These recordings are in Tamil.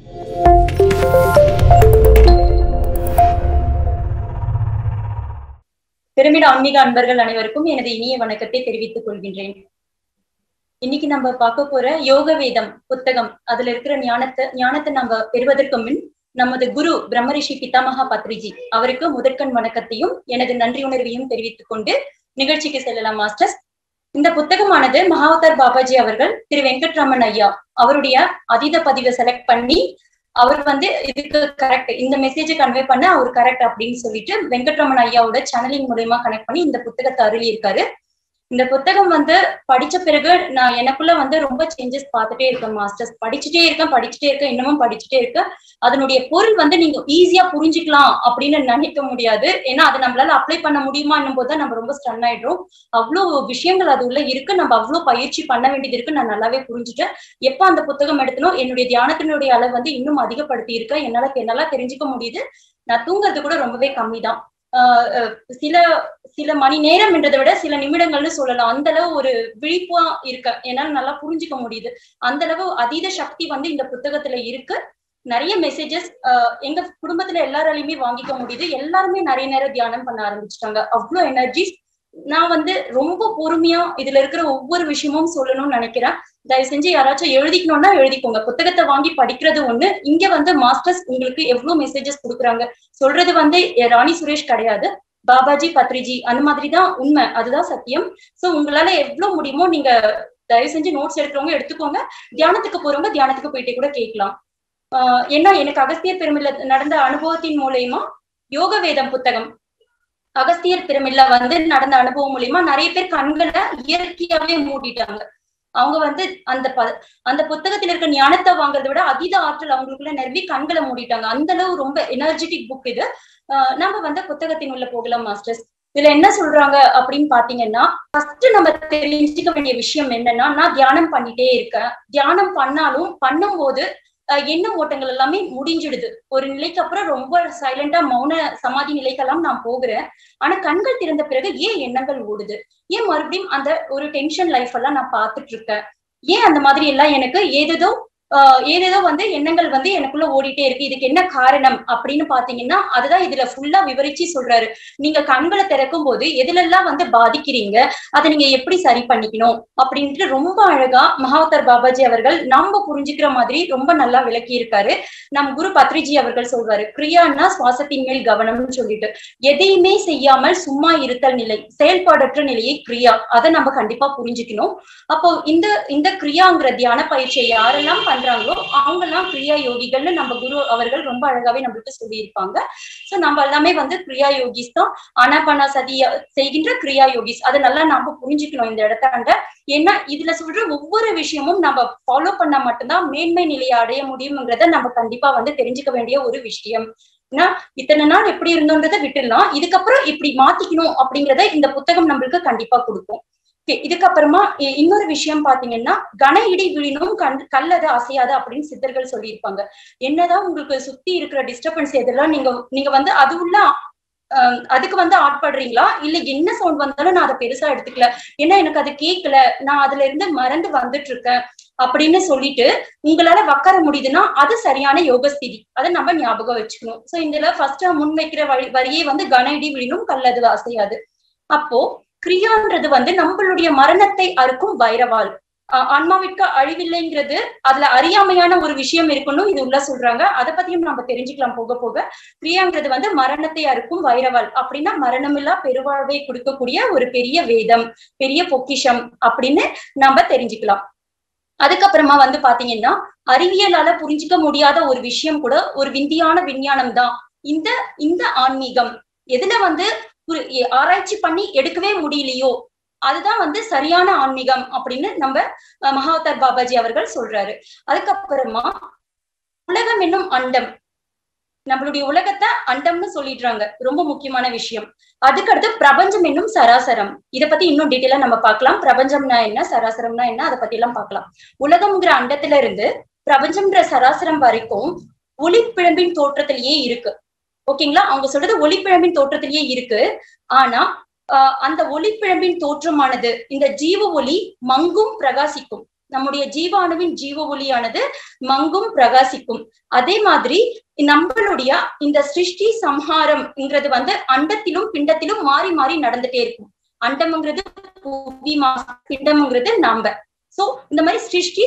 பிரமிட ஆன்மீக அன்பர்கள் அனைவருக்கும் எனது இனிய வணக்கத்தை தெரிவித்துக் கொள்கின்றேன் இன்னைக்கு நம்ம பார்க்க போற யோக வேதம் புத்தகம் அதுல இருக்கிற ஞானத்தை ஞானத்தை நம்ம பெறுவதற்கு முன் நமது குரு பிரம்மரிஷி பிதாமகா பத்ரிஜி அவருக்கு முதற்கண் வணக்கத்தையும் எனது நன்றி உணர்வையும் தெரிவித்துக் கொண்டு நிகழ்ச்சிக்கு செல்லலாம் மாஸ்டர்ஸ் இந்த புத்தகமானது மகாவதார் பாபாஜி அவர்கள் திரு வெங்கட்ராமன் ஐயா அவருடைய அதீத பதிவை செலக்ட் பண்ணி அவர் வந்து இதுக்கு கரெக்ட் இந்த மெசேஜ் கன்வே பண்ண அவர் கரெக்ட் அப்படின்னு சொல்லிட்டு வெங்கட்ரமன் ஐயாவோட சேனலிங் மூலியமா கனெக்ட் பண்ணி இந்த புத்தகத்தை அருளி இருக்காரு இந்த புத்தகம் வந்து படிச்ச பிறகு நான் எனக்குள்ள வந்து ரொம்ப சேஞ்சஸ் பார்த்துட்டே இருக்கேன் மாஸ்டர்ஸ் படிச்சுட்டே இருக்கேன் படிச்சுட்டே இருக்கேன் இன்னமும் படிச்சுட்டே இருக்கேன் அதனுடைய பொருள் வந்து நீங்க ஈஸியா புரிஞ்சுக்கலாம் அப்படின்னு நினைக்க முடியாது ஏன்னா அதை நம்மளால அப்ளை பண்ண முடியுமான்னும் போது நம்ம ரொம்ப ஸ்டன் ஆயிடுறோம் அவ்வளவு விஷயங்கள் அது உள்ள இருக்கு நம்ம அவ்வளவு பயிற்சி பண்ண வேண்டியது இருக்கு நான் நல்லாவே புரிஞ்சுட்டேன் எப்ப அந்த புத்தகம் எடுத்தனோ என்னுடைய தியானத்தினுடைய அளவு வந்து இன்னும் அதிகப்படுத்தி இருக்கேன் என்னால என்னால தெரிஞ்சுக்க முடியுது நான் தூங்குறது கூட ரொம்பவே கம்மி தான் சில சில மணி நேரம் என்றதை விட சில நிமிடங்கள்னு சொல்லலாம் அந்த அளவு ஒரு விழிப்பா இருக்க என்னால நல்லா புரிஞ்சுக்க முடியுது அந்த அளவு அதீத சக்தி வந்து இந்த புத்தகத்துல இருக்கு நிறைய மெசேஜஸ் எங்க குடும்பத்துல எல்லாராலையுமே வாங்கிக்க முடியுது எல்லாருமே நிறைய நேரம் தியானம் பண்ண ஆரம்பிச்சிட்டாங்க அவ்வளவு எனர்ஜிஸ் நான் வந்து ரொம்ப பொறுமையா இதுல இருக்கிற ஒவ்வொரு விஷயமும் சொல்லணும்னு நினைக்கிறேன் தயவு செஞ்சு யாராச்சும் எழுதிக்கணும்னா எழுதிக்கோங்க புத்தகத்தை வாங்கி படிக்கிறது ஒண்ணு இங்க வந்து மாஸ்டர்ஸ் உங்களுக்கு எவ்வளவு மெசேஜஸ் கொடுக்குறாங்க சொல்றது வந்து ராணி சுரேஷ் கிடையாது பாபாஜி பத்ரிஜி அந்த மாதிரிதான் உண்மை அதுதான் சத்தியம் சோ உங்களால எவ்வளவு முடியுமோ நீங்க தயவு செஞ்சு நோட்ஸ் எடுக்கிறவங்க எடுத்துக்கோங்க தியானத்துக்கு போறவங்க தியானத்துக்கு போயிட்டே கூட கேட்கலாம் ஆஹ் ஏன்னா எனக்கு அகஸ்தியர் பெருமில்ல நடந்த அனுபவத்தின் மூலயமா யோக வேதம் புத்தகம் அகஸ்தியர் பிரமில்ல வந்து நடந்த அனுபவம் மூலியமா நிறைய பேர் கண்களை இயற்கையாவே மூடிட்டாங்க அவங்க வந்து அந்த ப அந்த புத்தகத்துல இருக்க ஞானத்தை வாங்குறதை விட அதீத ஆற்றல் அவங்களுக்குள்ள நிரம்பி கண்களை மூடிட்டாங்க அந்த அளவு ரொம்ப எனர்ஜெட்டிக் புக் இது நம்ம வந்து புத்தகத்தின் உள்ள போகலாம் மாஸ்டர்ஸ் இதுல என்ன சொல்றாங்க அப்படின்னு பாத்தீங்கன்னா ஃபர்ஸ்ட் நம்ம தெரிஞ்சுக்க வேண்டிய விஷயம் என்னன்னா நான் தியானம் பண்ணிட்டே இருக்கேன் தியானம் பண்ணாலும் பண்ணும்போது எண்ண ஓட்டங்கள் எல்லாமே முடிஞ்சிடுது ஒரு நிலைக்கு அப்புறம் ரொம்ப சைலண்டா மௌன சமாதி நிலைக்கெல்லாம் நான் போகிறேன் ஆனா கண்கள் திறந்த பிறகு ஏன் எண்ணங்கள் ஓடுது ஏன் மறுபடியும் அந்த ஒரு டென்ஷன் லைஃப் எல்லாம் நான் பார்த்துட்டு இருக்கேன் ஏன் அந்த மாதிரி எல்லாம் எனக்கு ஏதேதோ ஆஹ் ஏதேதோ வந்து எண்ணங்கள் வந்து எனக்குள்ள ஓடிட்டே இருக்கு இதுக்கு என்ன காரணம் அப்படின்னு பாத்தீங்கன்னா அதுதான் இதுல ஃபுல்லா விவரிச்சு சொல்றாரு நீங்க கண்களை திறக்கும் போது எதுலெல்லாம் வந்து பாதிக்கிறீங்க அதை நீங்க எப்படி சரி பண்ணிக்கணும் அப்படின்ட்டு ரொம்ப அழகா மகாவதர் பாபாஜி அவர்கள் நம்ம புரிஞ்சுக்கிற மாதிரி ரொம்ப நல்லா விளக்கி இருக்காரு நம் குரு பத்ரிஜி அவர்கள் சொல்வாரு கிரியான்னா சுவாசத்தின் மேல் கவனம்னு சொல்லிட்டு எதையுமே செய்யாமல் சும்மா இருத்தல் நிலை செயல்பாடற்ற நிலையை கிரியா அதை நம்ம கண்டிப்பா புரிஞ்சுக்கணும் அப்போ இந்த இந்த கிரியாங்கிற தியான பயிற்சியை யாரெல்லாம் பண்றாங்களோ அவங்க எல்லாம் கிரியா யோகிகள்னு நம்ம குரு அவர்கள் ரொம்ப அழகாவே நம்மளுக்கு சொல்லியிருப்பாங்க சோ நம்ம எல்லாமே வந்து கிரியா யோகிஸ் தான் ஆனாபானா சதி செய்கின்ற கிரியா யோகிஸ் அதை நல்லா நம்ம புரிஞ்சுக்கணும் இந்த இடத்தாண்ட ஏன்னா இதுல சொல்ற ஒவ்வொரு விஷயமும் நம்ம ஃபாலோ பண்ணா மட்டும்தான் மேன்மை நிலையை அடைய முடியுங்கிறத நம்ம கண்டிப்பா வந்து தெரிஞ்சுக்க வேண்டிய ஒரு விஷயம் ஏன்னா இத்தனை நாள் எப்படி இருந்தோன்றதை விட்டுடலாம் இதுக்கப்புறம் இப்படி மாத்திக்கணும் அப்படிங்கறத இந்த புத்தகம் நம்மளுக்கு கண்டிப்பா கொடுக்கும் இதுக்கப்புறமா இன்னொரு விஷயம் பாத்தீங்கன்னா கன இடி விழினும் கண் கல்லது அசையாது அப்படின்னு சித்தர்கள் சொல்லியிருப்பாங்க என்னதான் உங்களுக்கு சுத்தி இருக்கிற டிஸ்டர்பன்ஸ் எதெல்லாம் நீங்க நீங்க வந்து அது உள்ள அதுக்கு வந்து ஆட்படுறீங்களா இல்ல என்ன சவுண்ட் வந்தாலும் நான் அதை பெருசா எடுத்துக்கல ஏன்னா எனக்கு அது கேட்கல நான் அதுல இருந்து மறந்து வந்துட்டு இருக்கேன் அப்படின்னு சொல்லிட்டு உங்களால உக்கார முடியுதுன்னா அது சரியான யோக ஸ்திதி அதை நம்ம ஞாபகம் வச்சுக்கணும் சோ இதுல ஃபர்ஸ்ட் முன் வைக்கிற வழி வரியே வந்து கன இடி விழினும் கல்லது அசையாது அப்போ கிரியான்றது வந்து நம்மளுடைய மரணத்தை அறுக்கும் வைரவாள் ஆன்மாவிற்கு அழிவில்லைங்கிறது அதுல அறியாமையான ஒரு விஷயம் இருக்கணும் இது உள்ள சொல்றாங்க அதை பத்தியும் நம்ம தெரிஞ்சுக்கலாம் போக போக கிரியாங்கிறது வந்து மரணத்தை அறுக்கும் வைரவாள் அப்படின்னா மரணமில்லா பெருவாழ்வை கொடுக்கக்கூடிய ஒரு பெரிய வேதம் பெரிய பொக்கிஷம் அப்படின்னு நம்ம தெரிஞ்சுக்கலாம் அதுக்கப்புறமா வந்து பாத்தீங்கன்னா அறிவியலால புரிஞ்சுக்க முடியாத ஒரு விஷயம் கூட ஒரு விந்தியான விஞ்ஞானம் தான் இந்த இந்த ஆன்மீகம் எதுல வந்து ஆராய்ச்சி பண்ணி எடுக்கவே முடியலையோ அதுதான் வந்து சரியான ஆன்மீகம் அப்படின்னு நம்ம மகாவதார் பாபாஜி அவர்கள் சொல்றாரு அதுக்கப்புறமா உலகம் என்னும் அண்டம் நம்மளுடைய உலகத்தை அண்டம்னு சொல்லிடுறாங்க ரொம்ப முக்கியமான விஷயம் அதுக்கடுத்து பிரபஞ்சம் என்னும் சராசரம் இத பத்தி இன்னும் டீட்டெயிலா நம்ம பார்க்கலாம் பிரபஞ்சம்னா என்ன சராசரம்னா என்ன அதை பத்தி எல்லாம் பார்க்கலாம் உலகம்ங்கிற அண்டத்துல இருந்து பிரபஞ்சம்ன்ற சராசரம் வரைக்கும் ஒளிப்பிழம்பின் தோற்றத்திலேயே இருக்கு ஓகேங்களா அவங்க சொல்றது ஒளிப்பிழம்பின் தோற்றத்திலேயே இருக்கு ஆனா ஆஹ் அந்த ஒளிப்பிழம்பின் தோற்றமானது இந்த ஜீவ ஒளி மங்கும் பிரகாசிக்கும் நம்முடைய ஜீவாணுவின் ஜீவ ஒளியானது மங்கும் பிரகாசிக்கும் அதே மாதிரி நம்மளுடைய இந்த சிருஷ்டி சம்ஹாரம்ங்கிறது வந்து அண்டத்திலும் பிண்டத்திலும் மாறி மாறி நடந்துட்டே இருக்கும் அண்டம்ங்கிறது புவி பிண்டம்ங்கிறது நாம சோ இந்த மாதிரி சிருஷ்டி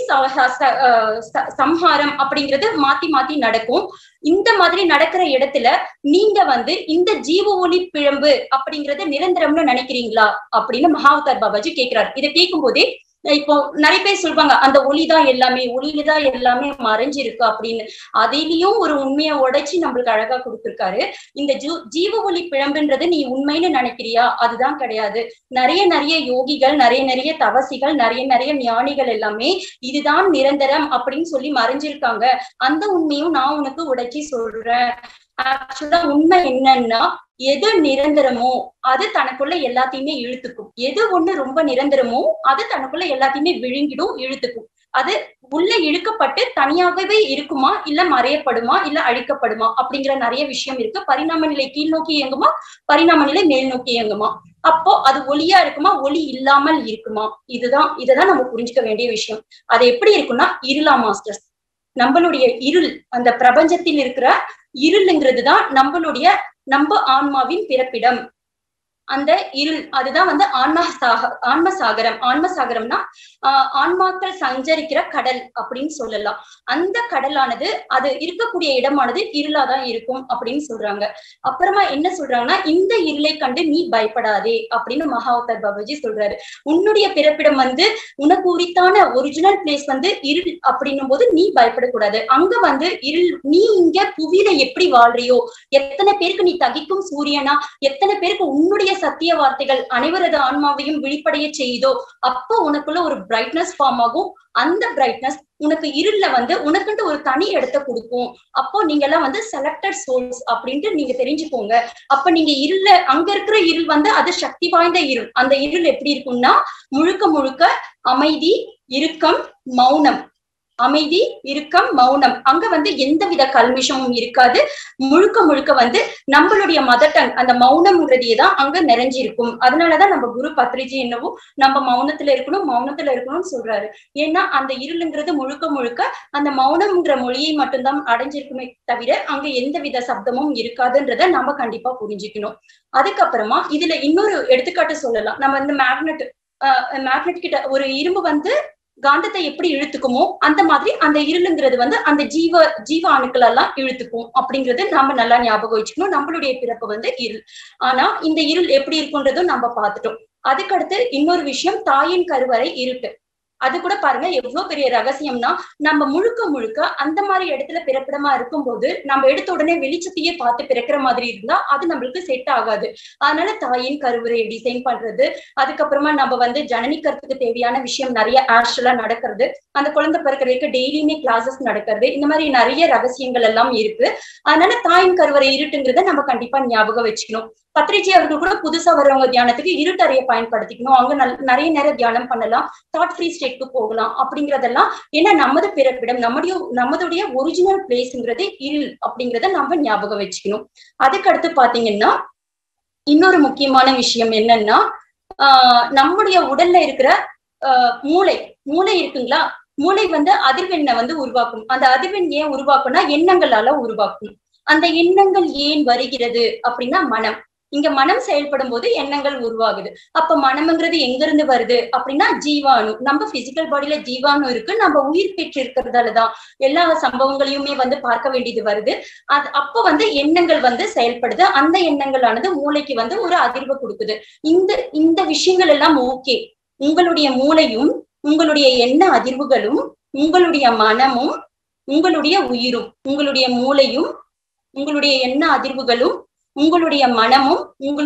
சம்ஹாரம் அப்படிங்கிறது மாத்தி மாத்தி நடக்கும் இந்த மாதிரி நடக்கிற இடத்துல நீங்க வந்து இந்த ஜீவ ஒளி பிழம்பு அப்படிங்கறது நிரந்தரம்னு நினைக்கிறீங்களா அப்படின்னு மகாவதார் பாபாஜி கேக்குறாரு இதை கேட்கும் போதே இப்போ நிறைய பேர் சொல்லுவாங்க அந்த ஒளிதான் எல்லாமே ஒளியிலதான் எல்லாமே மறைஞ்சிருக்கு அப்படின்னு அதிலையும் ஒரு உண்மையை உடைச்சு நம்மளுக்கு அழகா கொடுத்திருக்காரு இந்த ஜீ ஜீவ ஒளி பிழம்புன்றது நீ உண்மைன்னு நினைக்கிறியா அதுதான் கிடையாது நிறைய நிறைய யோகிகள் நிறைய நிறைய தவசிகள் நிறைய நிறைய ஞானிகள் எல்லாமே இதுதான் நிரந்தரம் அப்படின்னு சொல்லி மறைஞ்சிருக்காங்க அந்த உண்மையும் நான் உனக்கு உடைச்சி சொல்றேன் ஆக்சுவலா உண்மை என்னன்னா எது நிரந்தரமோ அது தனக்குள்ள எல்லாத்தையுமே இழுத்துக்கும் எது ஒண்ணு ரொம்ப நிரந்தரமோ அது தனக்குள்ள எல்லாத்தையுமே விழுங்கிடும் இழுத்துக்கும் அது உள்ள இழுக்கப்பட்டு தனியாகவே இருக்குமா இல்ல மறையப்படுமா இல்ல அழிக்கப்படுமா அப்படிங்கிற நிறைய விஷயம் இருக்கு பரிணாம நிலை கீழ் நோக்கி இயங்குமா பரிணாம நிலை மேல் நோக்கி இயங்குமா அப்போ அது ஒளியா இருக்குமா ஒளி இல்லாமல் இருக்குமா இதுதான் இததான் நம்ம புரிஞ்சுக்க வேண்டிய விஷயம் அது எப்படி இருக்கும்னா இருளா மாஸ்டர்ஸ் நம்மளுடைய இருள் அந்த பிரபஞ்சத்தில் இருக்கிற இருளுங்கிறது தான் நம்மளுடைய நம்ம ஆன்மாவின் பிறப்பிடம் அந்த இருள் அதுதான் வந்து ஆன்மா சாக ஆன்ம சாகரம் ஆன்ம சாகரம்னா ஆஹ் ஆன்மாக்கள் சஞ்சரிக்கிற கடல் அப்படின்னு சொல்லலாம் அந்த கடலானது அது இருக்கக்கூடிய இடமானது இருளாதான் இருக்கும் அப்படின்னு சொல்றாங்க அப்புறமா என்ன சொல்றாங்கன்னா இந்த இருளை கண்டு நீ பயப்படாதே அப்படின்னு மகாவதார் பாபாஜி சொல்றாரு உன்னுடைய பிறப்பிடம் வந்து உனக்கு உரித்தான ஒரிஜினல் பிளேஸ் வந்து இருள் அப்படின்னும் போது நீ பயப்படக்கூடாது அங்க வந்து இருள் நீ இங்க புவியில எப்படி வாழ்றியோ எத்தனை பேருக்கு நீ தகிக்கும் சூரியனா எத்தனை பேருக்கு உன்னுடைய சத்திய வார்த்தைகள் அனைவரது ஆன்மாவையும் விழிப்படைய செய்தோ அப்போ உனக்குள்ள ஒரு பிரைட்னஸ் ஃபார்ம் ஆகும் அந்த பிரைட்னஸ் உனக்கு இருள்ல வந்து உனக்குன்ட்டு ஒரு தனி இடத்த கொடுக்கும் அப்போ நீங்க எல்லாம் வந்து செலக்டட் சோல்ஸ் அப்படின்ட்டு நீங்க தெரிஞ்சுக்கோங்க அப்ப நீங்க இருள்ல அங்க இருக்கிற இருள் வந்து அது சக்தி வாய்ந்த இருள் அந்த இருள் எப்படி இருக்கும்னா முழுக்க முழுக்க அமைதி இறுக்கம் மௌனம் அமைதி இறுக்கம் மௌனம் அங்க வந்து எந்தவித கல்மிஷமும் இருக்காது முழுக்க முழுக்க வந்து நம்மளுடைய மதர் டங் அந்த மௌனம்ங்கிறதே தான் அங்க நிறைஞ்சிருக்கும் அதனாலதான் நம்ம குரு பத்ரிஜி என்னவோ நம்ம மௌனத்துல இருக்கணும் மௌனத்துல இருக்கணும்னு சொல்றாரு ஏன்னா அந்த இருளுங்கிறது முழுக்க முழுக்க அந்த மௌனம்ங்கிற மொழியை மட்டும்தான் அடைஞ்சிருக்குமே தவிர அங்க எந்தவித சப்தமும் இருக்காதுன்றத நம்ம கண்டிப்பா புரிஞ்சுக்கணும் அதுக்கப்புறமா இதுல இன்னொரு எடுத்துக்காட்டு சொல்லலாம் நம்ம இந்த மேக்னெட் மேக்னெட் கிட்ட ஒரு இரும்பு வந்து காந்தத்தை எப்படி இழுத்துக்குமோ அந்த மாதிரி அந்த இருளுங்கிறது வந்து அந்த ஜீவ ஜீவ அணுக்கள் எல்லாம் இழுத்துக்கும் அப்படிங்கிறது நம்ம நல்லா ஞாபகம் வச்சுக்கணும் நம்மளுடைய பிறப்பு வந்து இருள் ஆனா இந்த இருள் எப்படி இருக்குன்றதும் நம்ம பார்த்துட்டோம் அதுக்கடுத்து இன்னொரு விஷயம் தாயின் கருவறை இருட்டு அது கூட பாருங்க எவ்வளவு பெரிய ரகசியம்னா நம்ம முழுக்க முழுக்க அந்த மாதிரி இடத்துல பிறப்பிடமா இருக்கும்போது நம்ம எடுத்த உடனே வெளிச்சத்தையே பார்த்து பிறக்கிற மாதிரி இருந்தா அது நம்மளுக்கு செட் ஆகாது அதனால தாயின் கருவறையை டிசைன் பண்றது அதுக்கப்புறமா நம்ம வந்து ஜனனிக்கிறதுக்கு தேவையான விஷயம் நிறைய ஆக்சுவலா நடக்கிறது அந்த குழந்தை பிறக்கிறதுக்கு டெய்லியுமே கிளாஸஸ் நடக்கிறது இந்த மாதிரி நிறைய ரகசியங்கள் எல்லாம் இருக்கு அதனால தாயின் கருவறை இருட்டுங்கிறத நம்ம கண்டிப்பா ஞாபகம் வச்சுக்கணும் பத்ரிஜி அவர்கள் கூட புதுசா வர்றவங்க தியானத்துக்கு இருட்டறையை பயன்படுத்திக்கணும் அவங்க நிறைய நேரம் தியானம் பண்ணலாம் தாட் ஃப்ரீ ஸ்டேட்க்கு போகலாம் அப்படிங்கறதெல்லாம் ஏன்னா நமது பிறப்பிடம் நம்முடைய நம்மளுடைய ஒரிஜினல் பிளேஸ்ங்கிறது இருள் அப்படிங்கறத நம்ம ஞாபகம் வச்சுக்கணும் அதுக்கு அடுத்து பாத்தீங்கன்னா இன்னொரு முக்கியமான விஷயம் என்னன்னா ஆஹ் நம்முடைய உடல்ல இருக்கிற ஆஹ் மூளை மூளை இருக்குங்களா மூளை வந்து அதிர்வெண்ணை வந்து உருவாக்கும் அந்த அதிர்வெண் ஏன் உருவாக்கும்னா எண்ணங்களால உருவாக்கும் அந்த எண்ணங்கள் ஏன் வருகிறது அப்படின்னா மனம் இங்க மனம் செயல்படும் போது எண்ணங்கள் உருவாகுது அப்ப மனம்ங்கிறது எங்க இருந்து வருது அப்படின்னா ஜீவாணு நம்ம பிசிக்கல் பாடியில ஜீவாணு இருக்கு நம்ம உயிர் பெற்று இருக்கிறதாலதான் எல்லா சம்பவங்களையுமே வந்து பார்க்க வேண்டியது வருது அது அப்ப வந்து எண்ணங்கள் வந்து செயல்படுது அந்த எண்ணங்களானது மூளைக்கு வந்து ஒரு அதிர்வு கொடுக்குது இந்த இந்த விஷயங்கள் எல்லாம் ஓகே உங்களுடைய மூளையும் உங்களுடைய எண்ண அதிர்வுகளும் உங்களுடைய மனமும் உங்களுடைய உயிரும் உங்களுடைய மூளையும் உங்களுடைய எண்ண அதிர்வுகளும் உங்களுடைய மனமும்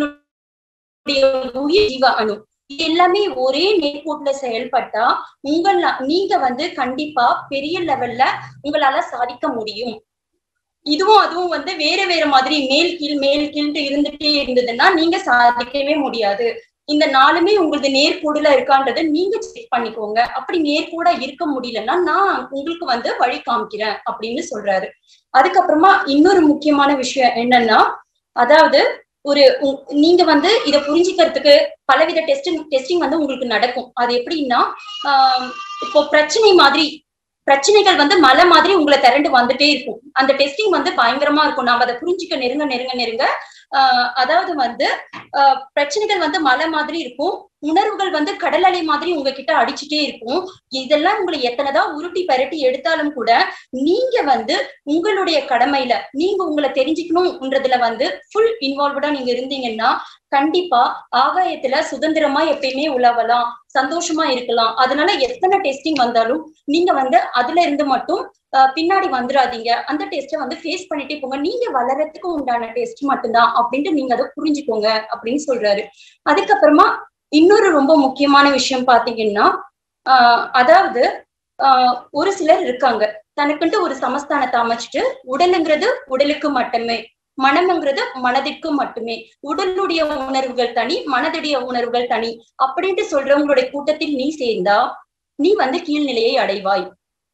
உங்களுடைய உயிர் ஜீவ அணு இது எல்லாமே ஒரே நேர்கோட்டுல செயல்பட்டா உங்கள் நீங்க வந்து கண்டிப்பா பெரிய லெவல்ல உங்களால சாதிக்க முடியும் இதுவும் அதுவும் வந்து வேற வேற மாதிரி மேல் கீழ் மேல் கீழ்ட்டு இருந்துட்டே இருந்ததுன்னா நீங்க சாதிக்கவே முடியாது இந்த நாளுமே உங்களுக்கு நேர்கோடுல இருக்கான்றத நீங்க செக் பண்ணிக்கோங்க அப்படி நேர்கோடா இருக்க முடியலன்னா நான் உங்களுக்கு வந்து வழி காமிக்கிறேன் அப்படின்னு சொல்றாரு அதுக்கப்புறமா இன்னொரு முக்கியமான விஷயம் என்னன்னா அதாவது ஒரு நீங்க வந்து இத புரிஞ்சுக்கிறதுக்கு பலவித டெஸ்டிங் டெஸ்டிங் வந்து உங்களுக்கு நடக்கும் அது எப்படின்னா ஆஹ் இப்போ பிரச்சனை மாதிரி பிரச்சனைகள் வந்து மலை மாதிரி உங்களை திரண்டு வந்துட்டே இருக்கும் அந்த டெஸ்டிங் வந்து பயங்கரமா இருக்கும் நாம அதை புரிஞ்சுக்க நெருங்க நெருங்க நெருங்க ஆஹ் அதாவது வந்து ஆஹ் பிரச்சனைகள் வந்து மலை மாதிரி இருக்கும் உணர்வுகள் வந்து கடல் அலை மாதிரி உங்ககிட்ட அடிச்சுட்டே இருக்கும் இதெல்லாம் உங்களை எத்தனைதான் உருட்டி பரட்டி எடுத்தாலும் கூட நீங்க வந்து உங்களுடைய கடமையில நீங்க உங்களை தெரிஞ்சுக்கணும்ன்றதுல வந்து ஃபுல் இன்வால்வ்டா நீங்க இருந்தீங்கன்னா கண்டிப்பா ஆகாயத்துல சுதந்திரமா எப்பயுமே உழவலாம் சந்தோஷமா இருக்கலாம் அதனால எத்தனை டெஸ்டிங் வந்தாலும் நீங்க வந்து அதுல இருந்து மட்டும் பின்னாடி வந்துடாதீங்க அந்த டெஸ்ட்டை வந்து ஃபேஸ் பண்ணிட்டே போங்க நீங்க வளரத்துக்கு உண்டான டெஸ்ட் மட்டும்தான் அப்படின்ட்டு நீங்க அதை புரிஞ்சுக்கோங்க அப்படின்னு சொல்றாரு அதுக்கப்புறமா இன்னொரு ரொம்ப முக்கியமான விஷயம் பாத்தீங்கன்னா ஆஹ் அதாவது ஆஹ் ஒரு சிலர் இருக்காங்க தனக்குன்ட்டு ஒரு சமஸ்தானத்தை அமைச்சிட்டு உடலுங்கிறது உடலுக்கு மட்டுமே மனம்ங்கிறது மனதிற்கு மட்டுமே உடலுடைய உணர்வுகள் தனி மனதுடைய உணர்வுகள் தனி அப்படின்ட்டு சொல்றவங்களுடைய கூட்டத்தில் நீ சேர்ந்தா நீ வந்து கீழ்நிலையை அடைவாய்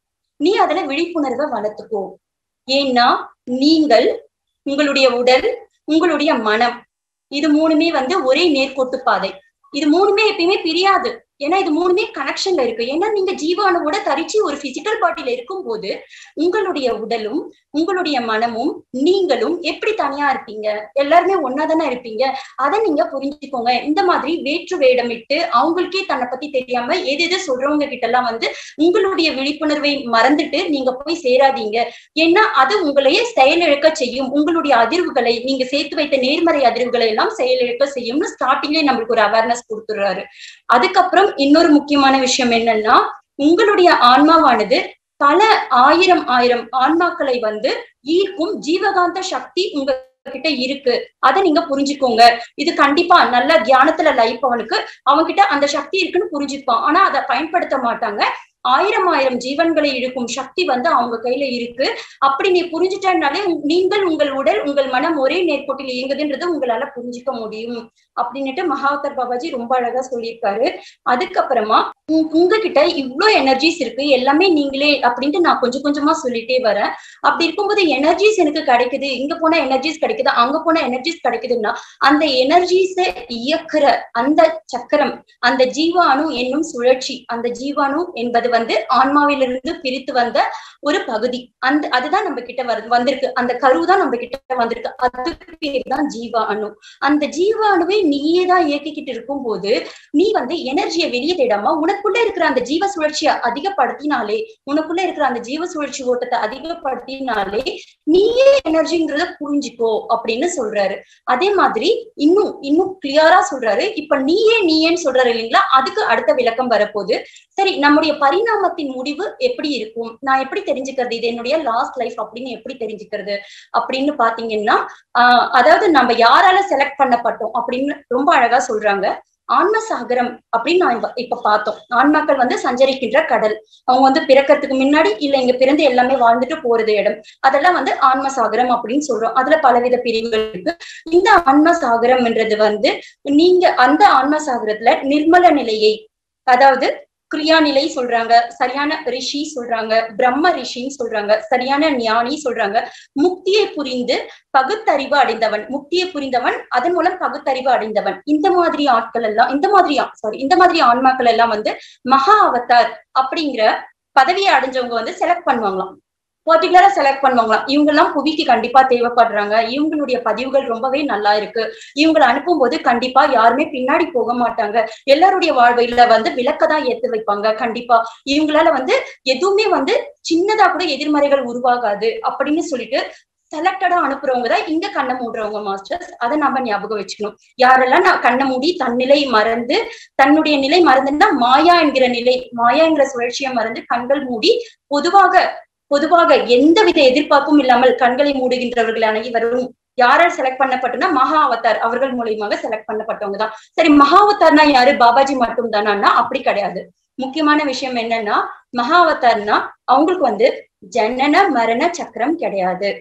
நீ அதுல விழிப்புணர்வை வளர்த்துக்கோ ஏன்னா நீங்கள் உங்களுடைய உடல் உங்களுடைய மனம் இது மூணுமே வந்து ஒரே நேர்கோட்டு பாதை இது மூணுமே எப்பயுமே பிரியாது ஏன்னா இது மூணுமே கனெக்ஷன்ல இருக்கு ஏன்னா நீங்க ஜீவாணுவோட தரிச்சு ஒரு பிசிக்கல் பாடியில இருக்கும் போது உங்களுடைய உடலும் உங்களுடைய மனமும் நீங்களும் எப்படி தனியா இருப்பீங்க எல்லாருமே ஒன்னாதானே இருப்பீங்க அதை நீங்க புரிஞ்சுக்கோங்க இந்த மாதிரி வேற்று வேடமிட்டு அவங்களுக்கே தன்னை பத்தி தெரியாம எது எது சொல்றவங்க கிட்ட எல்லாம் வந்து உங்களுடைய விழிப்புணர்வை மறந்துட்டு நீங்க போய் சேராதீங்க ஏன்னா அது உங்களையே செயலிழக்க செய்யும் உங்களுடைய அதிர்வுகளை நீங்க சேர்த்து வைத்த நேர்மறை அதிர்வுகளை எல்லாம் செயலிழக்க செய்யும்னு ஸ்டார்டிங்லேயே நம்மளுக்கு ஒரு அவேர்னஸ் கொடுத்துடுறாரு அதுக்கப்புறம் இன்னொரு முக்கியமான விஷயம் என்னன்னா உங்களுடைய ஆன்மாவானது பல ஆயிரம் ஆயிரம் ஆன்மாக்களை வந்து ஈர்க்கும் ஜீவகாந்த சக்தி உங்க கிட்ட இருக்கு அதை நீங்க புரிஞ்சுக்கோங்க இது கண்டிப்பா நல்ல தியானத்துல லைஃப் அவனுக்கு அவன்கிட்ட அந்த சக்தி இருக்குன்னு புரிஞ்சுப்பான் ஆனா அதை பயன்படுத்த மாட்டாங்க ஆயிரம் ஆயிரம் ஜீவன்களை இழுக்கும் சக்தி வந்து அவங்க கையில இருக்கு அப்படி நீ புரிஞ்சுட்டனாலே நீங்கள் உங்கள் உடல் உங்கள் மனம் ஒரே நேர்கோட்டில் இயங்குதுன்றது உங்களால புரிஞ்சுக்க முடியும் அப்படின்னுட்டு மகாவதர் பாபாஜி ரொம்ப அழகா சொல்லியிருக்காரு அதுக்கப்புறமா உங்ககிட்ட இவ்வளோ எனர்ஜிஸ் இருக்கு எல்லாமே நீங்களே அப்படின்ட்டு நான் கொஞ்சம் கொஞ்சமா சொல்லிட்டே வரேன் அப்படி இருக்கும்போது எனர்ஜிஸ் எனக்கு கிடைக்குது இங்க போனா எனர்ஜிஸ் கிடைக்குது அங்க போனா எனர்ஜிஸ் கிடைக்குதுன்னா அந்த எனர்ஜிஸ இயக்குற அந்த சக்கரம் அந்த ஜீவாணு என்னும் சுழற்சி அந்த ஜீவாணு என்பது வந்து ஆன்மாவிலிருந்து பிரித்து வந்த ஒரு பகுதி அந்த அதுதான் நம்ம கிட்ட வருது வந்திருக்கு அந்த கரு தான் நம்ம கிட்ட வந்திருக்கு அதுக்கு பேர் தான் ஜீவாணு அந்த ஜீவாணுவை நீயே தான் இயக்கிக்கிட்டு இருக்கும் போது நீ வந்து எனர்ஜியை வெளியே தேடாம உனக்குள்ள இருக்கிற அந்த ஜீவ சுழற்சியை அதிகப்படுத்தினாலே உனக்குள்ள இருக்கிற அந்த ஜீவ சுழற்சி ஓட்டத்தை அதிகப்படுத்தினாலே நீயே எனர்ஜிங்கிறத புரிஞ்சுக்கோ அப்படின்னு சொல்றாரு அதே மாதிரி இன்னும் இன்னும் கிளியரா சொல்றாரு இப்ப நீயே நீயேன்னு சொல்றாரு இல்லைங்களா அதுக்கு அடுத்த விளக்கம் வரப்போகுது சரி நம்முடைய பரிணாமத்தின் முடிவு எப்படி இருக்கும் நான் எப்படி தெரிஞ்சுக்கிறது இது என்னுடைய லாஸ்ட் லைஃப் அப்படின்னு எப்படி தெரிஞ்சுக்கிறது அப்படின்னு பாத்தீங்கன்னா ஆஹ் அதாவது நம்ம யாரால செலக்ட் பண்ணப்பட்டோம் அப்படின்னு ரொம்ப அழகா சொல்றாங்க ஆன்ம சாகரம் அப்படின்னு நான் இப்ப பார்த்தோம் ஆன்மாக்கள் வந்து சஞ்சரிக்கின்ற கடல் அவங்க வந்து பிறக்கிறதுக்கு முன்னாடி இல்ல இங்க பிறந்து எல்லாமே வாழ்ந்துட்டு போறது இடம் அதெல்லாம் வந்து ஆன்ம சாகரம் அப்படின்னு சொல்றோம் அதுல பலவித பிரிவுகள் இருக்கு இந்த ஆன்ம சாகரம்ன்றது வந்து நீங்க அந்த ஆன்ம சாகரத்துல நிர்மல நிலையை அதாவது கிரியா நிலை சொல்றாங்க சரியான ரிஷி சொல்றாங்க பிரம்ம ரிஷின்னு சொல்றாங்க சரியான ஞானி சொல்றாங்க முக்தியை புரிந்து பகுத்தறிவு அடைந்தவன் முக்தியை புரிந்தவன் அதன் மூலம் பகுத்தறிவு அடைந்தவன் இந்த மாதிரி ஆட்கள் எல்லாம் இந்த மாதிரி சாரி இந்த மாதிரி ஆன்மாக்கள் எல்லாம் வந்து மகா அவதார் அப்படிங்கிற பதவியை அடைஞ்சவங்க வந்து செலக்ட் பண்ணுவாங்களாம் பர்டிகுலரா செலக்ட் பண்ணுவாங்களாம் இவங்க எல்லாம் புவிக்கு கண்டிப்பா தேவைப்படுறாங்க இவங்களுடைய பதிவுகள் ரொம்பவே நல்லா இருக்கு இவங்களை அனுப்பும் போது கண்டிப்பா யாருமே பின்னாடி போக மாட்டாங்க எல்லாருடைய வாழ்வையில வந்து விளக்கதான் ஏத்து வைப்பாங்க கண்டிப்பா இவங்களால வந்து எதுவுமே வந்து சின்னதா கூட எதிர்மறைகள் உருவாகாது அப்படின்னு சொல்லிட்டு செலக்டடா அனுப்புறவங்க தான் இங்க கண்ணை மூடுறவங்க மாஸ்டர்ஸ் அதை நாம ஞாபகம் வச்சுக்கணும் யாரெல்லாம் நான் கண்ணை மூடி தன்னிலை மறந்து தன்னுடைய நிலை மறந்துன்னா மாயா என்கிற நிலை மாயா என்கிற சுழற்சியை மறந்து கண்கள் மூடி பொதுவாக பொதுவாக எந்தவித எதிர்பார்ப்பும் இல்லாமல் கண்களை மூடுகின்றவர்கள் அனைவரும் யாரால் செலக்ட் பண்ணப்பட்டனா மகா அவதார் அவர்கள் மூலியமாக செலக்ட் பண்ணப்பட்டவங்க தான் சரி மகா அவதார்னா யாரு பாபாஜி மட்டும் தானா அப்படி கிடையாது முக்கியமான விஷயம் என்னன்னா மகா அவதார்னா அவங்களுக்கு வந்து ஜனன மரண சக்கரம் கிடையாது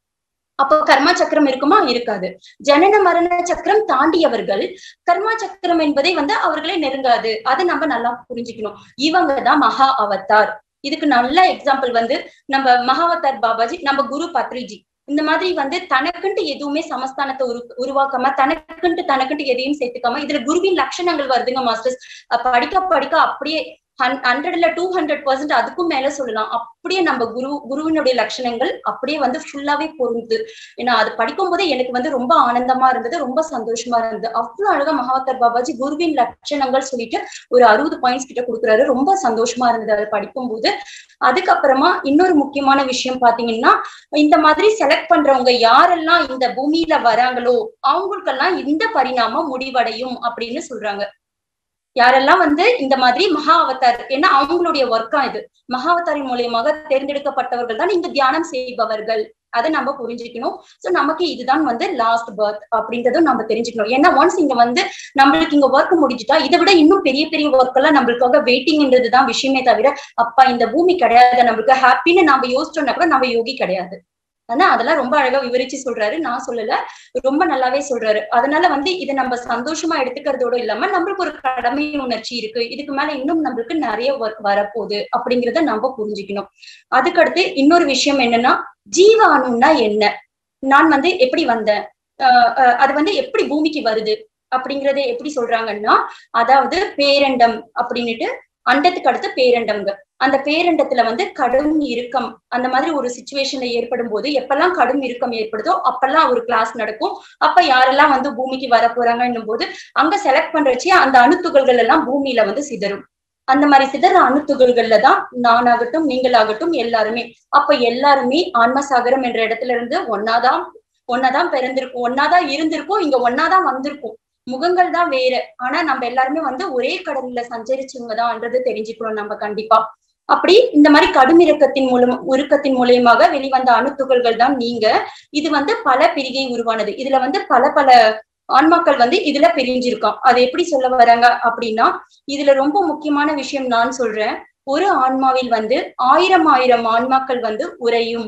அப்போ கர்மா சக்கரம் இருக்குமா இருக்காது ஜனன மரண சக்கரம் தாண்டியவர்கள் கர்மா சக்கரம் என்பதை வந்து அவர்களே நெருங்காது அதை நம்ம நல்லா புரிஞ்சுக்கணும் இவங்க தான் மகா அவதார் இதுக்கு நல்ல எக்ஸாம்பிள் வந்து நம்ம மகாவதார் பாபாஜி நம்ம குரு பத்ரிஜி இந்த மாதிரி வந்து தனக்குன்ட்டு எதுவுமே சமஸ்தானத்தை உரு உருவாக்காம தனக்குன்ட்டு தனக்குன்ட்டு எதையும் சேர்த்துக்காம இதுல குருவின் லட்சணங்கள் வருதுங்க மாஸ்டர்ஸ் படிக்க படிக்க அப்படியே ஹண்ட்ரட்ல டூ ஹண்ட்ரட் பர்சன்ட் அதுக்கும் மேல சொல்லலாம் அப்படியே நம்ம குரு குருவினுடைய லட்சணங்கள் அப்படியே வந்து ஃபுல்லாவே பொருந்துது ஏன்னா அது படிக்கும் போதே எனக்கு வந்து ரொம்ப ஆனந்தமா இருந்தது ரொம்ப சந்தோஷமா இருந்தது அவ்வளவு அழகா மகாவத்தர் பாபாஜி குருவின் லட்சணங்கள் சொல்லிட்டு ஒரு அறுபது பாயிண்ட்ஸ் கிட்ட கொடுக்குறாரு ரொம்ப சந்தோஷமா இருந்தது அதை படிக்கும் போது அதுக்கப்புறமா இன்னொரு முக்கியமான விஷயம் பாத்தீங்கன்னா இந்த மாதிரி செலக்ட் பண்றவங்க யாரெல்லாம் இந்த பூமியில வராங்களோ அவங்களுக்கெல்லாம் இந்த பரிணாமம் முடிவடையும் அப்படின்னு சொல்றாங்க யாரெல்லாம் வந்து இந்த மாதிரி மகா அவதார் ஏன்னா அவங்களுடைய ஒர்க்கா இது மகா அவதாரின் மூலியமாக தேர்ந்தெடுக்கப்பட்டவர்கள் தான் இங்க தியானம் செய்பவர்கள் அதை நம்ம புரிஞ்சுக்கணும் சோ நமக்கு இதுதான் வந்து லாஸ்ட் பர்த் அப்படின்றதும் நம்ம தெரிஞ்சுக்கணும் ஏன்னா ஒன்ஸ் இங்க வந்து நம்மளுக்கு இங்க ஒர்க் முடிஞ்சுட்டா இதை விட இன்னும் பெரிய பெரிய ஒர்க் எல்லாம் நம்மளுக்காக வெயிட்டிங்ன்றதுதான் விஷயமே தவிர அப்பா இந்த பூமி கிடையாது நம்மளுக்கு ஹாப்பின்னு நம்ம யோசிச்சோம்னா கூட நம்ம யோகி கிடையாது ஆனா அதெல்லாம் ரொம்ப அழகா விவரிச்சு சொல்றாரு நான் சொல்லல ரொம்ப நல்லாவே சொல்றாரு அதனால வந்து இதை நம்ம சந்தோஷமா எடுத்துக்கிறதோட இல்லாம நம்மளுக்கு ஒரு கடமை உணர்ச்சி இருக்கு இதுக்கு மேல இன்னும் நம்மளுக்கு நிறைய ஒர்க் வரப்போகுது அப்படிங்கிறத நம்ம புரிஞ்சுக்கணும் அதுக்கடுத்து இன்னொரு விஷயம் என்னன்னா ஜீவாணுன்னா என்ன நான் வந்து எப்படி வந்தேன் அது வந்து எப்படி பூமிக்கு வருது அப்படிங்கறத எப்படி சொல்றாங்கன்னா அதாவது பேரண்டம் அப்படின்னுட்டு அண்டத்துக்கு அடுத்து பேரண்டம்ங்க அந்த பேரண்டத்துல வந்து கடும் இறுக்கம் அந்த மாதிரி ஒரு சுச்சுவேஷன்ல ஏற்படும் போது எப்பெல்லாம் கடும் இறுக்கம் ஏற்படுதோ அப்பெல்லாம் ஒரு கிளாஸ் நடக்கும் அப்ப யாரெல்லாம் வந்து பூமிக்கு வர போறாங்கன்னும் போது அங்க செலக்ட் பண்றச்சே அந்த அணுத்துகள்கள் எல்லாம் பூமியில வந்து சிதறும் அந்த மாதிரி சிதற அணுத்துகள்கள்ல தான் நானாகட்டும் நீங்களாகட்டும் எல்லாருமே அப்ப எல்லாருமே ஆன்மசாகரம் என்ற இடத்துல இருந்து ஒன்னாதான் ஒன்னாதான் பிறந்திருக்கும் ஒன்னாதான் இருந்திருக்கும் இங்க ஒன்னாதான் வந்திருக்கும் முகங்கள் தான் வேற ஆனா நம்ம எல்லாருமே வந்து ஒரே கடல்ல சஞ்சரிச்சவங்கதான்ன்றது தெரிஞ்சுக்கணும் நம்ம கண்டிப்பா அப்படி இந்த மாதிரி கடுமிறக்கத்தின் மூலம் உருக்கத்தின் மூலியமாக வெளிவந்த அணுத்துகள்கள் தான் நீங்க இது வந்து பல பிரிகை உருவானது இதுல வந்து பல பல ஆன்மாக்கள் வந்து இதுல பிரிஞ்சிருக்கான் அதை எப்படி சொல்ல வராங்க அப்படின்னா இதுல ரொம்ப முக்கியமான விஷயம் நான் சொல்றேன் ஒரு ஆன்மாவில் வந்து ஆயிரம் ஆயிரம் ஆன்மாக்கள் வந்து உறையும்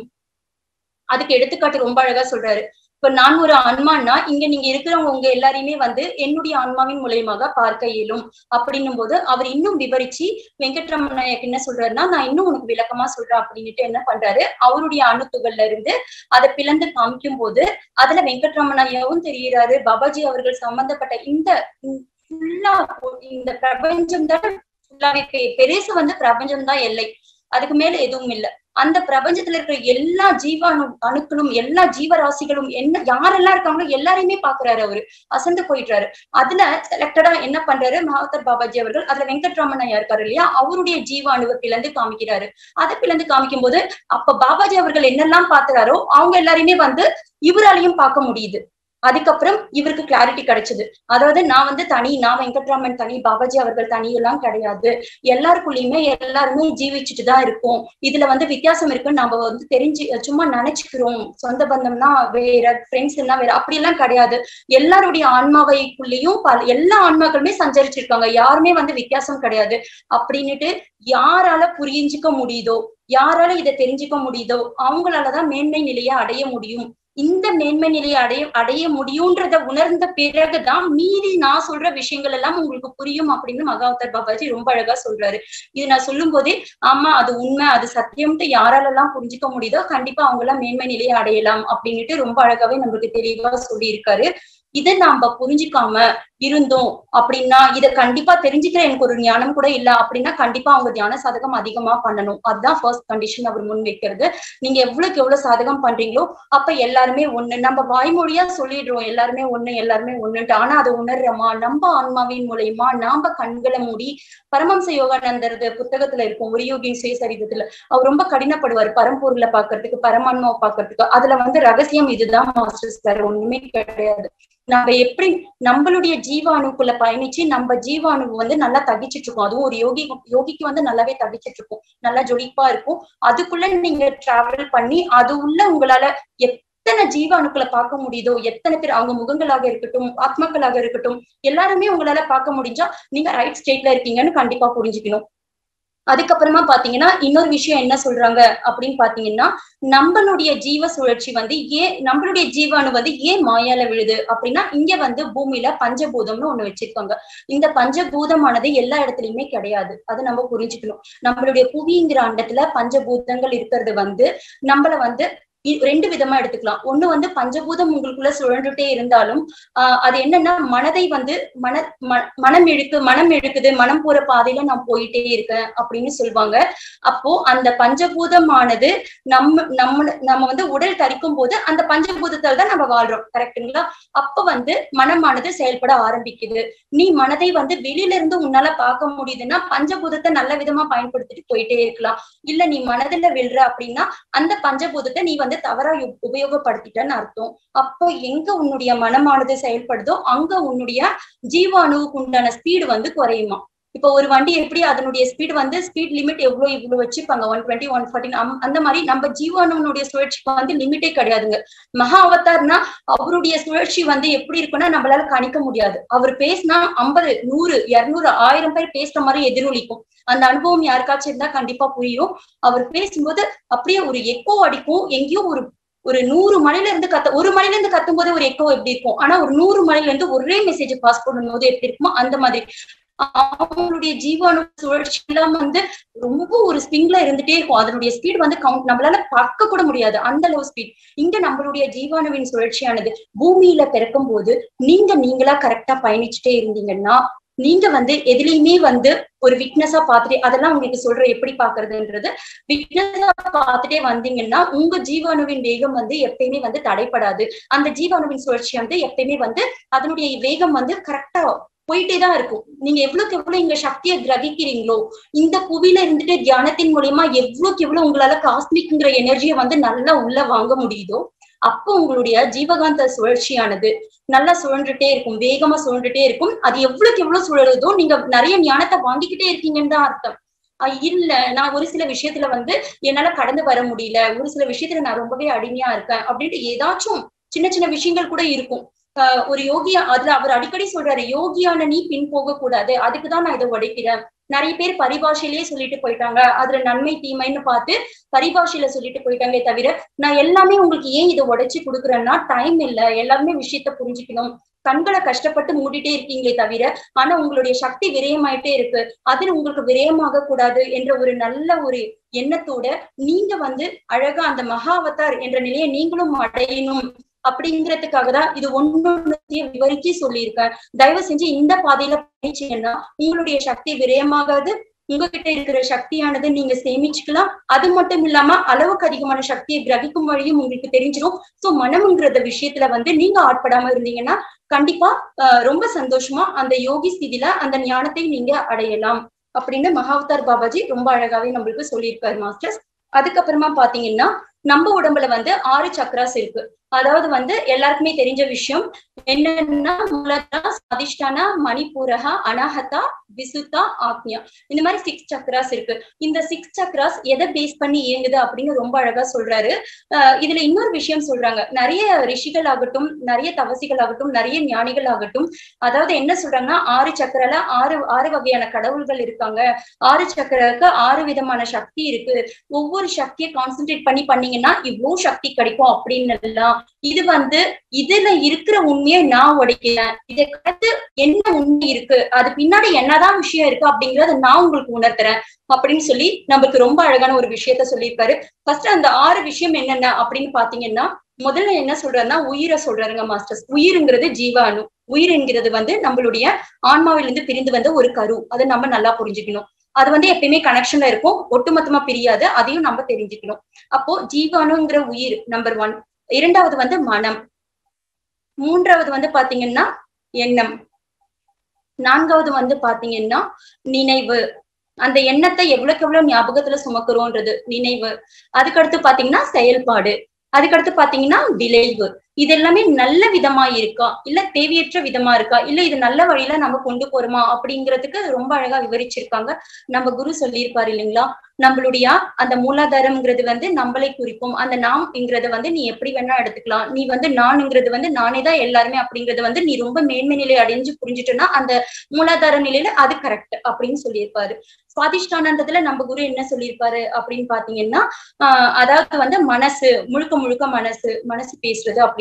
அதுக்கு எடுத்துக்காட்டு ரொம்ப அழகா சொல்றாரு இப்ப நான் ஒரு ஆன்மான்னா இங்க நீங்க இருக்கிறவங்க உங்க எல்லாரையுமே வந்து என்னுடைய ஆன்மாவின் மூலியமாக பார்க்க இயலும் அப்படின்னும் போது அவர் இன்னும் விவரிச்சு வெங்கட்ரமணனுக்கு என்ன சொல்றாருன்னா நான் இன்னும் உனக்கு விளக்கமா சொல்றேன் அப்படின்னுட்டு என்ன பண்றாரு அவருடைய அணுத்துகள்ல இருந்து அதை பிளந்து காமிக்கும் போது அதுல வெங்கட்ரமணையாவும் தெரிகிறாரு பாபாஜி அவர்கள் சம்பந்தப்பட்ட இந்த ஃபுல்லா இந்த பிரபஞ்சம் தான் ஃபுல்லாவே பெருசு வந்து பிரபஞ்சம் தான் எல்லை அதுக்கு மேல எதுவும் இல்லை அந்த பிரபஞ்சத்துல இருக்கிற எல்லா ஜீவாணு அணுக்களும் எல்லா ஜீவராசிகளும் என்ன யாரெல்லாம் இருக்காங்களோ எல்லாரையுமே பாக்குறாரு அவரு அசந்து போயிடுறாரு அதுல செலக்டடா என்ன பண்றாரு மகாத்தர் பாபாஜி அவர்கள் அதுல வெங்கட்ராமனையா இருக்காரு இல்லையா அவருடைய ஜீவாணுவை பிளந்து காமிக்கிறாரு அதை பிளந்து காமிக்கும் போது அப்ப பாபாஜி அவர்கள் என்னெல்லாம் பாக்குறாரோ அவங்க எல்லாரையுமே வந்து இவராலையும் பார்க்க முடியுது அதுக்கப்புறம் இவருக்கு கிளாரிட்டி கிடைச்சது அதாவது நான் வந்து தனி நான் வெங்கட்ராமன் தனி பாபாஜி அவர்கள் தனி எல்லாம் கிடையாது எல்லாருக்குள்ளயுமே எல்லாருமே ஜீவிச்சுட்டு தான் இருக்கும் இதுல வந்து வித்தியாசம் இருக்குன்னு நம்ம வந்து தெரிஞ்சு சும்மா நினைச்சுக்கிறோம் சொந்த பந்தம்னா வேற ஃப்ரெண்ட்ஸ் எல்லாம் வேற அப்படி எல்லாம் கிடையாது எல்லாருடைய ஆன்மாவைக்குள்ளேயும் பல எல்லா ஆன்மாக்களுமே சஞ்சரிச்சிருக்காங்க யாருமே வந்து வித்தியாசம் கிடையாது அப்படின்னுட்டு யாரால புரிஞ்சுக்க முடியுதோ யாரால இதை தெரிஞ்சுக்க முடியுதோ அவங்களாலதான் மேன்மை நிலையை அடைய முடியும் இந்த மேன்மை நிலையை அடைய அடைய முடியும்ன்றத உணர்ந்த பிறகுதான் மீறி நான் சொல்ற விஷயங்கள் எல்லாம் உங்களுக்கு புரியும் அப்படின்னு மகாவதர் பாபாஜி ரொம்ப அழகா சொல்றாரு இது நான் சொல்லும் போதே ஆமா அது உண்மை அது சத்தியம்ட்டு யாராலெல்லாம் புரிஞ்சுக்க முடியுதோ கண்டிப்பா அவங்க எல்லாம் மேன்மை நிலையை அடையலாம் அப்படின்னுட்டு ரொம்ப அழகாவே நம்மளுக்கு தெளிவா சொல்லி இருக்காரு இதை நாம புரிஞ்சுக்காம இருந்தோம் அப்படின்னா இதை கண்டிப்பா தெரிஞ்சுக்கிற எனக்கு ஒரு ஞானம் கூட இல்ல அப்படின்னா கண்டிப்பா அவங்க தியான சாதகம் அதிகமா பண்ணணும் அதுதான் ஃபர்ஸ்ட் கண்டிஷன் அவர் முன் வைக்கிறது நீங்க எவ்வளவுக்கு எவ்வளவு சாதகம் பண்றீங்களோ அப்ப எல்லாருமே ஒண்ணு நம்ம வாய்மொழியா சொல்லிடுறோம் எல்லாருமே ஒண்ணு எல்லாருமே ஒண்ணுட்டு ஆனா அதை உணர்றோமா நம்ம ஆன்மாவின் மூலயமா நாம கண்களை மூடி பரமம்ச யோகானந்தர் புத்தகத்துல இருக்கும் ஒரு யோகின் சுயசரிதத்துல அவர் ரொம்ப கடினப்படுவார் பரம்பொருளை பாக்குறதுக்கு பரமான்மாவை பாக்குறதுக்கு அதுல வந்து ரகசியம் இதுதான் மாஸ்டர்ஸ் வேற ஒண்ணுமே கிடையாது நம்ம எப்படி நம்மளுடைய ஜீவாணுக்குள்ள பயணிச்சு நம்ம ஜீவாணு வந்து நல்லா தகிச்சிட்டு இருக்கோம் அதுவும் ஒரு யோகி யோகிக்கு வந்து நல்லாவே தகிச்சிட்டு இருக்கும் நல்லா ஜொலிப்பா இருக்கும் அதுக்குள்ள நீங்க டிராவல் பண்ணி அது உள்ள உங்களால எத்தனை ஜீவாணுக்களை பார்க்க முடியுதோ எத்தனை பேர் அவங்க முகங்களாக இருக்கட்டும் ஆத்மாக்களாக இருக்கட்டும் எல்லாருமே உங்களால பார்க்க முடிஞ்சா நீங்க ரைட் ஸ்டேட்ல இருக்கீங்கன்னு கண்டிப்பா புரிஞ்சுக்கணும் அதுக்கப்புறமா பாத்தீங்கன்னா இன்னொரு விஷயம் என்ன சொல்றாங்க அப்படின்னு பாத்தீங்கன்னா நம்மளுடைய ஜீவ சுழற்சி வந்து ஏன் நம்மளுடைய ஜீவாணு வந்து ஏன் மாயால விழுது அப்படின்னா இங்க வந்து பூமியில பஞ்சபூதம்னு ஒண்ணு வச்சிருக்காங்க இந்த பஞ்சபூதமானது எல்லா இடத்துலயுமே கிடையாது அதை நம்ம புரிஞ்சுக்கணும் நம்மளுடைய புவிங்கிற அண்டத்துல பஞ்சபூதங்கள் இருக்கிறது வந்து நம்மள வந்து ரெண்டு விதமா எடுத்துக்கலாம் ஒண்ணு வந்து பஞ்சபூதம் உங்களுக்குள்ள சுழன்றுட்டே இருந்தாலும் ஆஹ் அது என்னன்னா மனதை வந்து மன மனம் இழுக்கு மனம் இழுக்குது மனம் போற பாதையில நான் போயிட்டே இருக்கேன் அப்படின்னு சொல்லுவாங்க அப்போ அந்த பஞ்சபூதமானது நம்ம நம்ம நம்ம வந்து உடல் தரிக்கும் போது அந்த பஞ்சபூதத்தால் தான் நம்ம வாழ்றோம் கரெக்டுங்களா அப்ப வந்து மனமானது செயல்பட ஆரம்பிக்குது நீ மனதை வந்து வெளியில இருந்து உன்னால பார்க்க முடியுதுன்னா பஞ்சபூதத்தை நல்ல விதமா பயன்படுத்திட்டு போயிட்டே இருக்கலாம் இல்ல நீ மனதுல விழுற அப்படின்னா அந்த பஞ்சபூதத்தை நீ வந்து தவறா உபயோகப்படுத்திட்டன்னு அர்த்தம் அப்போ எங்க உன்னுடைய மனமானது செயல்படுதோ அங்க உன்னுடைய ஜீவாணுவுக்கு உண்டான ஸ்பீடு வந்து குறையுமா இப்போ ஒரு வண்டி எப்படி அதனுடைய ஸ்பீட் வந்து ஸ்பீட் லிமிட் எவ்வளவு இவ்வளவு வச்சுப்பாங்க ஒன் டுவெண்ட்டி ஒன் ஃபார்ட்டின் அந்த மாதிரி நம்ம ஜீவானுடைய சுழற்சிக்கு வந்து லிமிட்டே கிடையாதுங்க மகா அவதார்னா அவருடைய சுழற்சி வந்து எப்படி இருக்குன்னா நம்மளால கணிக்க முடியாது அவர் பேசினா ஐம்பது நூறு இருநூறு ஆயிரம் பேர் பேசுற மாதிரி எதிரொலிக்கும் அந்த அனுபவம் யாருக்காச்சும் இருந்தா கண்டிப்பா புரியும் அவர் பேசும்போது அப்படியே ஒரு எக்கோ அடிக்கும் எங்கேயும் ஒரு ஒரு நூறு மணில இருந்து கத்த ஒரு மணில இருந்து கத்தும் போது ஒரு எக்கோ எப்படி இருக்கும் ஆனா ஒரு நூறு மணில இருந்து ஒரே மெசேஜ் பாஸ் பண்ணும் போது எப்படி இருக்குமோ அந்த மாதிரி அவங்களுடைய ஜீவாணு சுழற்சி எல்லாம் வந்து ரொம்ப ஒரு ஸ்பிங்ல இருந்துட்டே இருக்கும் அதனுடைய ஸ்பீட் வந்து கவுண்ட் நம்மளால பார்க்க கூட முடியாது அந்த அளவு ஸ்பீட் இங்க நம்மளுடைய ஜீவாணுவின் சுழற்சியானது பூமியில பிறக்கும் போது நீங்க நீங்களா கரெக்டா பயணிச்சுட்டே இருந்தீங்கன்னா நீங்க வந்து எதுலயுமே வந்து ஒரு விக்னஸா பார்த்துட்டே அதெல்லாம் உங்களுக்கு சொல்ற எப்படி பாக்குறதுன்றது விக்னஸா பார்த்துட்டே வந்தீங்கன்னா உங்க ஜீவாணுவின் வேகம் வந்து எப்பயுமே வந்து தடைப்படாது அந்த ஜீவாணுவின் சுழற்சி வந்து எப்பயுமே வந்து அதனுடைய வேகம் வந்து கரெக்டா போயிட்டே தான் இருக்கும் நீங்க எவ்வளவுக்கு எவ்வளவு இங்க சக்தியை கிரகிக்கிறீங்களோ இந்த புவியில இருந்துட்டு தியானத்தின் மூலியமா எவ்வளவுக்கு எவ்வளவு உங்களால காஸ்மிக்ங்கிற எனர்ஜியை வந்து நல்லா உள்ள வாங்க முடியுதோ அப்போ உங்களுடைய ஜீவகாந்த சுழற்சியானது நல்லா சுழன்றுட்டே இருக்கும் வேகமா சுழன்றுட்டே இருக்கும் அது எவ்வளவுக்கு எவ்வளவு சுழலுதோ நீங்க நிறைய ஞானத்தை வாங்கிக்கிட்டே இருக்கீங்கன்னு தான் அர்த்தம் இல்ல நான் ஒரு சில விஷயத்துல வந்து என்னால கடந்து வர முடியல ஒரு சில விஷயத்துல நான் ரொம்பவே அடிமையா இருக்கேன் அப்படின்ட்டு ஏதாச்சும் சின்ன சின்ன விஷயங்கள் கூட இருக்கும் ஒரு யோகியா அதுல அவர் அடிக்கடி சொல்றாரு யோகியான நீ பின் போக கூடாது அதுக்குதான் நான் இதை உடைக்கிறேன் நிறைய பேர் பரிபாஷையிலேயே சொல்லிட்டு போயிட்டாங்க அதுல நன்மை தீமைன்னு பார்த்து பரிபாஷையில சொல்லிட்டு போயிட்டாங்களே தவிர நான் எல்லாமே உங்களுக்கு ஏன் இதை உடைச்சு கொடுக்குறேன்னா டைம் இல்ல எல்லாருமே விஷயத்த புரிஞ்சுக்கணும் கண்களை கஷ்டப்பட்டு மூடிட்டே இருக்கீங்களே தவிர ஆனா உங்களுடைய சக்தி விரயமாயிட்டே இருக்கு அது உங்களுக்கு விரயமாக கூடாது என்ற ஒரு நல்ல ஒரு எண்ணத்தோட நீங்க வந்து அழகா அந்த மகாவதார் என்ற நிலையை நீங்களும் அடையணும் அப்படிங்கிறதுக்காக தான் இது ஒன்னொன்னையும் விவரிச்சு சொல்லியிருக்கேன் தயவு செஞ்சு இந்த பாதையில பயணிச்சீங்கன்னா உங்களுடைய சக்தி விரயமாகாது உங்ககிட்ட இருக்கிற சக்தியானது நீங்க சேமிச்சுக்கலாம் அது மட்டும் இல்லாம அளவுக்கு அதிகமான சக்தியை கிரகிக்கும் வழியும் உங்களுக்கு தெரிஞ்சிடும் சோ மனம்ங்கிறத விஷயத்துல வந்து நீங்க ஆட்படாம இருந்தீங்கன்னா கண்டிப்பா ரொம்ப சந்தோஷமா அந்த யோகி ஸ்திதியில அந்த ஞானத்தை நீங்க அடையலாம் அப்படின்னு மகாவதார் பாபாஜி ரொம்ப அழகாவே நம்மளுக்கு சொல்லியிருக்காரு மாஸ்டர்ஸ் அதுக்கப்புறமா பாத்தீங்கன்னா நம்ம உடம்புல வந்து ஆறு சக்ராஸ் இருக்கு அதாவது வந்து எல்லாருக்குமே தெரிஞ்ச விஷயம் என்னன்னா மூலதா அதிஷ்டானா மணிப்பூரகா அனாஹதா விசுத்தா ஆக்ஞா இந்த மாதிரி சிக்ஸ் சக்ராஸ் இருக்கு இந்த சிக்ஸ் சக்ராஸ் எதை பேஸ் பண்ணி இயங்குது அப்படின்னு ரொம்ப அழகா சொல்றாரு ஆஹ் இதுல இன்னொரு விஷயம் சொல்றாங்க நிறைய ரிஷிகள் ஆகட்டும் நிறைய தவசிகள் ஆகட்டும் நிறைய ஞானிகள் ஆகட்டும் அதாவது என்ன சொல்றாங்கன்னா ஆறு சக்கரால ஆறு ஆறு வகையான கடவுள்கள் இருக்காங்க ஆறு சக்கரக்கு ஆறு விதமான சக்தி இருக்கு ஒவ்வொரு சக்தியை கான்சென்ட்ரேட் பண்ணி பண்ணீங்கன்னா இவ்வளவு சக்தி கிடைக்கும் அப்படின்னு எல்லாம் இது வந்து இதுல இருக்கிற உண்மையை நான் உடைக்கிறேன் இதை கடத்து என்ன உண்மை இருக்கு அது பின்னாடி என்னதான் விஷயம் இருக்கு அப்படிங்கறத நான் உங்களுக்கு உணர்த்துறேன் அப்படின்னு சொல்லி நம்மளுக்கு ரொம்ப அழகான ஒரு விஷயத்த சொல்லியிருக்காரு ஃபர்ஸ்ட் அந்த ஆறு விஷயம் என்னென்ன அப்படின்னு பாத்தீங்கன்னா முதல்ல என்ன சொல்றாருன்னா உயிரை சொல்றாருங்க மாஸ்டர்ஸ் உயிருங்கிறது ஜீவாணு உயிர் என்கிறது வந்து நம்மளுடைய ஆன்மாவிலிருந்து பிரிந்து வந்த ஒரு கரு அதை நம்ம நல்லா புரிஞ்சுக்கணும் அது வந்து எப்பயுமே கனெக்ஷன்ல இருக்கும் ஒட்டுமொத்தமா பிரியாது அதையும் நம்ம தெரிஞ்சுக்கணும் அப்போ ஜீவாணுங்கிற உயிர் நம்பர் ஒன் இரண்டாவது வந்து மனம் மூன்றாவது வந்து பாத்தீங்கன்னா எண்ணம் நான்காவது வந்து பாத்தீங்கன்னா நினைவு அந்த எண்ணத்தை எவ்வளவுக்கு எவ்வளவு ஞாபகத்துல சுமக்குறோன்றது நினைவு அதுக்கடுத்து பாத்தீங்கன்னா செயல்பாடு அதுக்கடுத்து பாத்தீங்கன்னா விளைவு இது எல்லாமே நல்ல விதமா இருக்கா இல்ல தேவையற்ற விதமா இருக்கா இல்ல இது நல்ல வழியில நம்ம கொண்டு போறோமா அப்படிங்கிறதுக்கு ரொம்ப அழகா விவரிச்சிருக்காங்க நம்ம குரு சொல்லியிருப்பாரு இல்லைங்களா நம்மளுடைய அந்த மூலாதாரம்ங்கிறது வந்து நம்மளை குறிக்கும் அந்த நாம்ங்கிறத வந்து நீ எப்படி வேணா எடுத்துக்கலாம் நீ வந்து நான்ங்கிறது வந்து நானே தான் எல்லாருமே அப்படிங்கறது வந்து நீ ரொம்ப மேன்மை நிலை அடைஞ்சு புரிஞ்சுட்டோன்னா அந்த மூலாதார நிலையில அது கரெக்ட் அப்படின்னு சொல்லியிருப்பாரு சுவாதிஷ்டானந்தத்துல நம்ம குரு என்ன சொல்லியிருப்பாரு அப்படின்னு பாத்தீங்கன்னா ஆஹ் அதாவது வந்து மனசு முழுக்க முழுக்க மனசு மனசு பேசுறது அப்படின்னு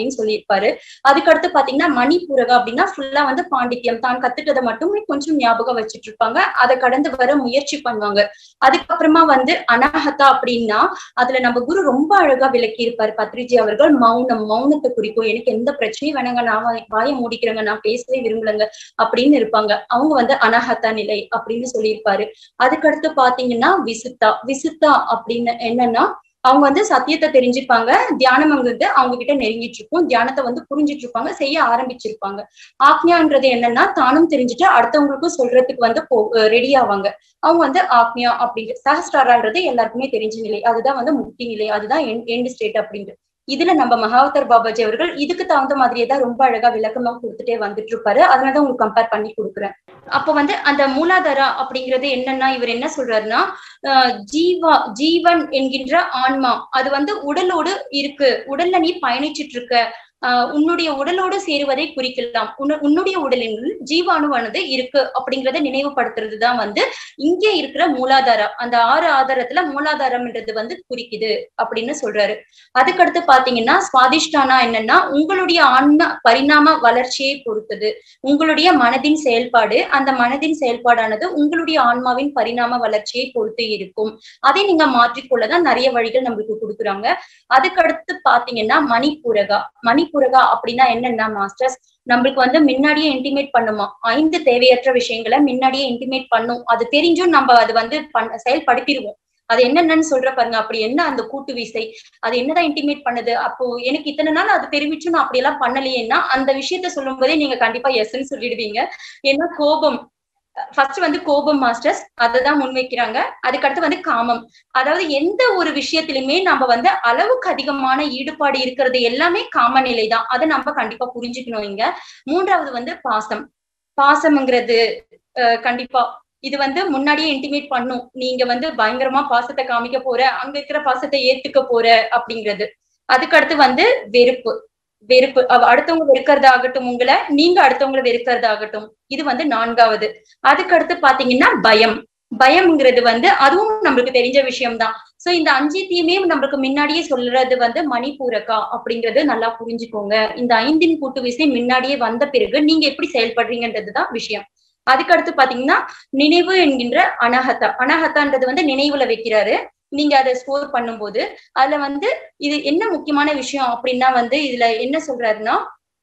அப்படின்னு சொல்லியிருப்பாரு அதுக்கடுத்து பாத்தீங்கன்னா மணிபூரகா அப்படின்னா ஃபுல்லா வந்து பாண்டித்யம் தான் கத்துட்டதை மட்டுமே கொஞ்சம் ஞாபகம் வச்சுட்டு இருப்பாங்க அதை கடந்து வர முயற்சி பண்ணுவாங்க அதுக்கப்புறமா வந்து அனாஹதா அப்படின்னா அதுல நம்ம குரு ரொம்ப அழகா விளக்கி இருப்பாரு பத்ரிஜி அவர்கள் மௌனம் மௌனத்தை குறிக்கும் எனக்கு எந்த பிரச்சனையும் வேணாங்க நான் வாய- வாயை மூடிக்கிறேங்க நான் பேசவே விரும்பலங்க அப்படின்னு இருப்பாங்க அவங்க வந்து அனாஹதா நிலை அப்படின்னு சொல்லியிருப்பாரு அதுக்கடுத்து பாத்தீங்கன்னா விசுத்தா விசுத்தா அப்படின்னு என்னன்னா அவங்க வந்து சத்தியத்தை தெரிஞ்சுப்பாங்க தியானம்ங்கிறது அவங்க கிட்ட நெருங்கிட்டு இருக்கும் தியானத்தை வந்து புரிஞ்சிட்டு இருப்பாங்க செய்ய ஆரம்பிச்சிருப்பாங்க ஆக்ஞான்றது என்னன்னா தானும் தெரிஞ்சுட்டு அடுத்தவங்களுக்கும் சொல்றதுக்கு வந்து ரெடி ஆவாங்க அவங்க வந்து ஆக்ஞா அப்படிங்கிற சஹஸ்டாரான்றது எல்லாருக்குமே தெரிஞ்ச நிலை அதுதான் வந்து முக்தி நிலை அதுதான் எண்ட் ஸ்டேட் அப்படின்ட்டு இதுல நம்ம மகாவதர் பாபாஜி அவர்கள் இதுக்கு தகுந்த மாதிரியே தான் ரொம்ப அழகா விளக்கமா கொடுத்துட்டே வந்துட்டு இருப்பாரு அதனாலதான் உங்களுக்கு கம்பேர் பண்ணி கொடுக்குறேன் அப்ப வந்து அந்த மூலாதாரா அப்படிங்கிறது என்னன்னா இவர் என்ன சொல்றாருன்னா ஆஹ் ஜீவா ஜீவன் என்கின்ற ஆன்மா அது வந்து உடலோடு இருக்கு உடல்ல நீ பயணிச்சிட்டு இருக்க ஆஹ் உன்னுடைய உடலோடு சேருவதை குறிக்கலாம் உன்னு- உன்னுடைய உடலில் ஜீவாணுவானது இருக்கு அப்படிங்கறத நினைவுபடுத்துறது தான் வந்து இங்கே இருக்கிற மூலாதாரா அந்த ஆறு ஆதாரத்துல மூலாதாரம்ன்றது வந்து குறிக்குது அப்படின்னு சொல்றாரு அதுக்கடுத்து பாத்தீங்கன்னா சுவாதிஷ்டானா என்னன்னா உங்களுடைய ஆன்ம பரிணாம வளர்ச்சியை பொறுத்தது உங்களுடைய மனதின் செயல்பாடு அந்த மனதின் செயல்பாடானது உங்களுடைய ஆன்மாவின் பரிணாம வளர்ச்சியை பொறுத்து இருக்கும் அதை நீங்க மாற்றிக்கொள்ளதான் நிறைய வழிகள் நம்மளுக்கு கொடுக்குறாங்க அதுக்கடுத்து பாத்தீங்கன்னா மணிப்பூரகா மணிப்பூரகா அப்படின்னா என்னன்னா மாஸ்டர்ஸ் நம்மளுக்கு வந்து முன்னாடியே இன்டிமேட் பண்ணுமா ஐந்து தேவையற்ற விஷயங்களை முன்னாடியே இன்டிமேட் பண்ணும் அது தெரிஞ்சும் நம்ம அது வந்து பண்ண செயல்படுத்திடுவோம் அது என்னென்னு சொல்ற பாருங்க அப்படி என்ன அந்த கூட்டு விசை அது என்னதான் இன்டிமேட் பண்ணுது அப்போ எனக்கு இத்தனை நாள் அது தெரிவிச்சும் நான் அப்படி எல்லாம் பண்ணலையேன்னா அந்த விஷயத்த சொல்லும் போதே நீங்க கண்டிப்பா எஸ்ன்னு சொல்லிடுவீங்க ஏன்னா கோபம் ஃபர்ஸ்ட் வந்து கோபம் மாஸ்டர்ஸ் அததான் முன்வைக்கிறாங்க அதுக்கடுத்து வந்து காமம் அதாவது எந்த ஒரு விஷயத்திலுமே நம்ம வந்து அளவுக்கு அதிகமான ஈடுபாடு இருக்கிறது எல்லாமே காம நிலை தான் அதை நம்ம கண்டிப்பா புரிஞ்சுக்கணும் இங்க மூன்றாவது வந்து பாசம் பாசம்ங்கிறது அஹ், கண்டிப்பா இது வந்து முன்னாடியே இன்டிமேட் பண்ணும் நீங்க வந்து பயங்கரமா பாசத்தை காமிக்க போற அங்க இருக்கிற பாசத்தை ஏத்துக்க போற அப்படிங்கிறது அதுக்கடுத்து வந்து வெறுப்பு வெறுப்பு அவ அடுத்தவங்க வெறுக்கிறதாகட்டும் உங்களை நீங்க அடுத்தவங்களை வெறுக்கிறதாகட்டும் இது வந்து நான்காவது அதுக்கடுத்து பாத்தீங்கன்னா பயம் பயம்ங்கிறது வந்து அதுவும் நம்மளுக்கு தெரிஞ்ச விஷயம்தான் சோ இந்த அஞ்சுத்தையுமே நம்மளுக்கு முன்னாடியே சொல்றது வந்து மணிப்பூரக்கா அப்படிங்கறது நல்லா புரிஞ்சுக்கோங்க இந்த ஐந்தின் கூட்டு விசை முன்னாடியே வந்த பிறகு நீங்க எப்படி செயல்படுறீங்கன்றதுதான் விஷயம் அதுக்கடுத்து பாத்தீங்கன்னா நினைவு என்கின்ற அனஹத்தா அனஹத்தான்றது வந்து நினைவுல வைக்கிறாரு நீங்க அதை ஸ்டோர் பண்ணும்போது அதுல வந்து இது என்ன முக்கியமான விஷயம் அப்படின்னா வந்து இதுல என்ன சொல்றாருன்னா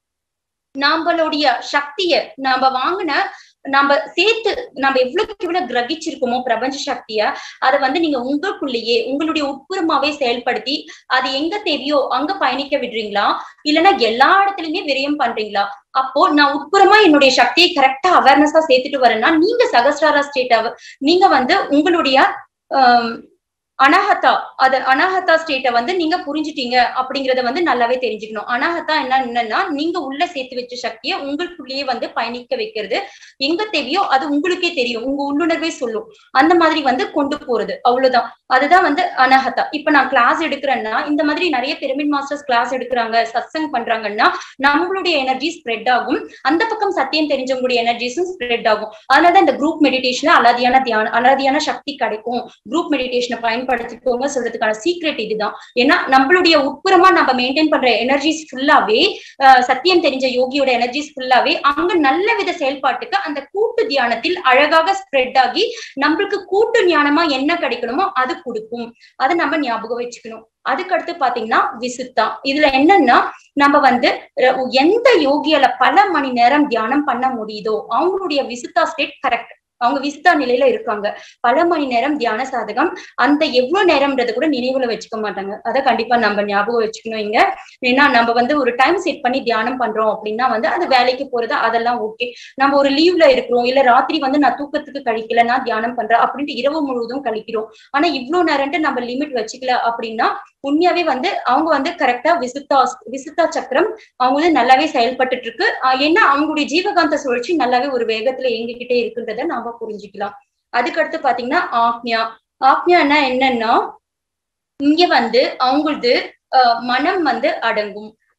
நம்மளுடைய சக்திய நாம வாங்கின நம்ம சேர்த்து நம்ம எவ்வளவுக்கு எவ்வளவு கிரகிச்சிருக்கோமோ பிரபஞ்ச சக்திய அதை வந்து நீங்க உங்களுக்குள்ளேயே உங்களுடைய உட்புறமாவே செயல்படுத்தி அது எங்க தேவையோ அங்க பயணிக்க விடுறீங்களா இல்லைன்னா எல்லா இடத்துலயுமே விரயம் பண்றீங்களா அப்போ நான் உட்புறமா என்னுடைய சக்தியை கரெக்டா அவேர்னஸா சேர்த்துட்டு வரேன்னா நீங்க சகஸ்டாரா ஸ்டேட் நீங்க வந்து உங்களுடைய ஆஹ் அனாஹத்தா அது அனாஹத்தா ஸ்டேட்டை வந்து நீங்க புரிஞ்சுட்டீங்க அப்படிங்கறத வந்து நல்லாவே தெரிஞ்சுக்கணும் அனாஹத்தா என்ன என்னன்னா நீங்க உள்ள சேர்த்து வச்ச சக்தியை உங்களுக்குள்ளேயே வந்து பயணிக்க வைக்கிறது எங்க தேவையோ அது உங்களுக்கே தெரியும் உங்க உள்ளுணர்வே சொல்லும் அந்த மாதிரி வந்து கொண்டு போறது அவ்வளவுதான் அதுதான் வந்து அனாஹத்தா இப்ப நான் கிளாஸ் எடுக்கிறேன்னா இந்த மாதிரி நிறைய பிரமிட் மாஸ்டர்ஸ் கிளாஸ் எடுக்கிறாங்க சத்சங் பண்றாங்கன்னா நம்மளுடைய எனர்ஜி ஸ்ப்ரெட் ஆகும் அந்த பக்கம் சத்தியம் தெரிஞ்சவங்களுடைய எனர்ஜிஸும் ஸ்ப்ரெட் ஆகும் அதனாலதான் இந்த குரூப் மெடிடேஷன்ல அலாதியான தியானம் அலாதியான சக்தி கிடைக்கும் குரூப் மெடிடேஷனை பயன்படுத்திக்கோங்க சொல்றதுக்கான சீக்ரெட் இதுதான் ஏன்னா நம்மளுடைய உட்புறமா நம்ம மெயின்டைன் பண்ற எனர்ஜிஸ் ஃபுல்லாவே சத்தியம் தெரிஞ்ச யோகியோட எனர்ஜிஸ் ஃபுல்லாவே அங்க நல்ல வித செயல்பாட்டுக்கு அந்த கூட்டு தியானத்தில் அழகாக ஸ்ப்ரெட் ஆகி நம்மளுக்கு கூட்டு ஞானமா என்ன கிடைக்கணுமோ அது கொடுக்கும் அதை நம்ம ஞாபகம் வச்சுக்கணும் அதுக்கடுத்து பாத்தீங்கன்னா விசுத்தா இதுல என்னன்னா நம்ம வந்து அஹ், எந்த யோகியால பல மணி நேரம் தியானம் பண்ண முடியுதோ அவங்களுடைய விசுத்தா ஸ்டேட் கரெக்ட் அவங்க விசுத்தா நிலையில இருக்காங்க பல மணி நேரம் தியான சாதகம் அந்த எவ்வளவு நேரம்ன்றத கூட நினைவுல வச்சுக்க மாட்டாங்க அதை கண்டிப்பா நம்ம ஞாபகம் வச்சுக்கணும் இங்க ஏன்னா நம்ம வந்து ஒரு டைம் செட் பண்ணி தியானம் பண்றோம் அப்படின்னா வந்து அது வேலைக்கு போறது அதெல்லாம் ஓகே நம்ம ஒரு லீவ்ல இருக்கிறோம் இல்ல ராத்திரி வந்து நான் தூக்கத்துக்கு கழிக்கல நான் தியானம் பண்றேன் அப்படின்ட்டு இரவு முழுவதும் கழிக்கிறோம் ஆனா இவ்வளவு நேரம்ட்டு நம்ம லிமிட் வச்சுக்கல அப்படின்னா உண்மையாவே வந்து அவங்க வந்து கரெக்டா விசுத்தா விசுத்தா சக்கரம் அவங்க வந்து நல்லாவே செயல்பட்டுட்டு இருக்கு ஆஹ் ஏன்னா அவங்களுடைய ஜீவகாந்த சுழற்சி நல்லாவே ஒரு வேகத்துல இயங்கிக்கிட்டே இருக்குன்றத நாம புரிஞ்சுக்கலாம் அதுக்கடுத்து பாத்தீங்கன்னா ஆக்ஞா ஆக்ஞான்னா என்னன்னா இங்க வந்து அவங்களது ஆஹ் மனம் வந்து அடங்கும்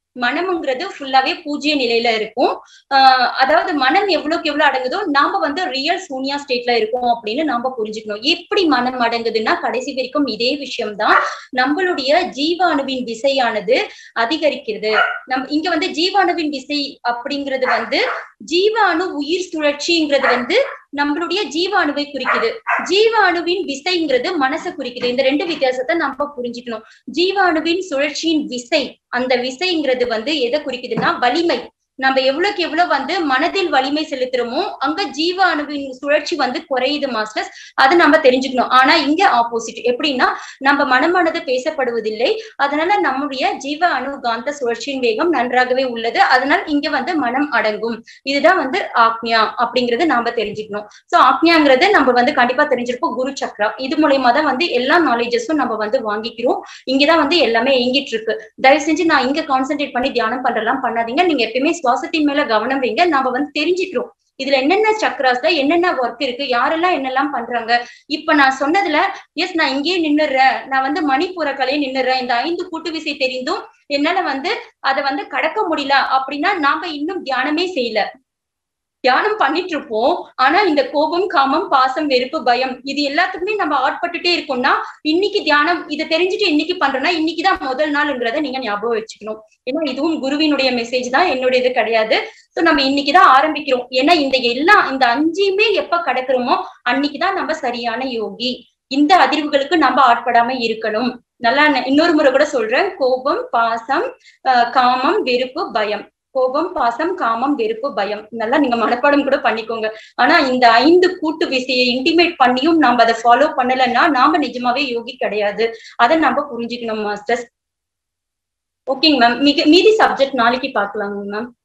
மனம்ங்கிறது ஃபுல்லாவே பூஜ்ய நிலையில இருக்கும் ஆஹ் அதாவது மனம் எவ்வளவுக்கு எவ்வளவு அடங்குதோ நாம வந்து ரியல் சூனியா ஸ்டேட்ல இருக்கோம் அப்படின்னு நாம புரிஞ்சுக்கணும் எப்படி மனம் அடங்குதுன்னா கடைசி வரைக்கும் இதே விஷயம்தான் நம்மளுடைய ஜீவாணுவின் விசையானது அதிகரிக்கிறது நம் இங்க வந்து ஜீவாணுவின் விசை அப்படிங்கிறது வந்து ஜீவாணு உயிர் சுழற்சிங்கிறது வந்து நம்மளுடைய ஜீவாணுவை குறிக்குது ஜீவாணுவின் விசைங்கிறது மனசை குறிக்குது இந்த ரெண்டு வித்தியாசத்தை நம்ம புரிஞ்சுக்கணும் ஜீவாணுவின் சுழற்சியின் விசை அந்த விசைங்கிறது வந்து எதை குறிக்குதுன்னா வலிமை நம்ம எவ்வளவுக்கு எவ்வளவு வந்து மனதில் வலிமை செலுத்துறோமோ அங்க ஜீவ அணுவின் சுழற்சி வந்து குறையுது மாஸ்டர்ஸ் அது நம்ம தெரிஞ்சுக்கணும் ஆனா இங்க ஆப்போசிட் எப்படின்னா நம்ம மனமானது பேசப்படுவதில்லை அதனால நம்முடைய ஜீவ அணு காந்த சுழற்சியின் வேகம் நன்றாகவே உள்ளது அதனால் இங்க வந்து மனம் அடங்கும் இதுதான் வந்து ஆக்ஞா அப்படிங்கறது நாம தெரிஞ்சுக்கணும் சோ ஆக்ஞாங்கிறது நம்ம வந்து கண்டிப்பா தெரிஞ்சிருப்போம் குரு சக்ரா இது மூலயமா தான் வந்து எல்லா நாலேஜஸும் நம்ம வந்து வாங்கிக்கிறோம் இங்கதான் வந்து எல்லாமே இயங்கிட்டு இருக்கு தயவு செஞ்சு நான் இங்க கான்சென்ட்ரேட் பண்ணி தியானம் பண்றதெல்லாம் பண்ணாதீங்க நீங்க எப்பயுமே சுவாசத்தின் மேல கவனம் வைங்க நாம வந்து தெரிஞ்சுக்கிறோம் இதுல என்னென்ன சக்ராஸ்ல என்னென்ன ஒர்க் இருக்கு யாரெல்லாம் என்னெல்லாம் பண்றாங்க இப்ப நான் சொன்னதுல எஸ் நான் இங்கேயே நின்னுறேன் நான் வந்து மணிப்பூர கலையை நின்னுறேன் இந்த ஐந்து கூட்டு விசை தெரிந்தும் என்னால வந்து அதை வந்து கடக்க முடியல அப்படின்னா நாம இன்னும் தியானமே செய்யல தியானம் பண்ணிட்டு இருப்போம் ஆனா இந்த கோபம் காமம் பாசம் வெறுப்பு பயம் இது எல்லாத்துக்குமே நம்ம ஆட்பட்டுட்டே இருக்கோம்னா இன்னைக்கு தியானம் இதை தெரிஞ்சுட்டு இன்னைக்கு பண்றோம்னா இன்னைக்குதான் முதல் நாள்ங்கிறத நீங்க ஞாபகம் வச்சுக்கணும் ஏன்னா இதுவும் குருவினுடைய மெசேஜ் தான் என்னுடைய இது கிடையாது சோ நம்ம இன்னைக்குதான் ஆரம்பிக்கிறோம் ஏன்னா இந்த எல்லா இந்த அஞ்சுமே எப்ப கடக்குறோமோ அன்னைக்குதான் நம்ம சரியான யோகி இந்த அதிர்வுகளுக்கு நம்ம ஆட்படாம இருக்கணும் நல்லா இன்னொரு முறை கூட சொல்றேன் கோபம் பாசம் காமம் வெறுப்பு பயம் கோபம் பாசம் காமம் வெறுப்பு பயம் நல்லா நீங்க மனப்பாடம் கூட பண்ணிக்கோங்க ஆனா இந்த ஐந்து கூட்டு விசையை இன்டிமேட் பண்ணியும் நாம அதை ஃபாலோ பண்ணலன்னா நாம நிஜமாவே யோகி கிடையாது அதை நம்ம புரிஞ்சுக்கணும் மாஸ்டர்ஸ் ஓகேங்க மேம் மிக மீதி சப்ஜெக்ட் நாளைக்கு பார்க்கலாங்க மேம்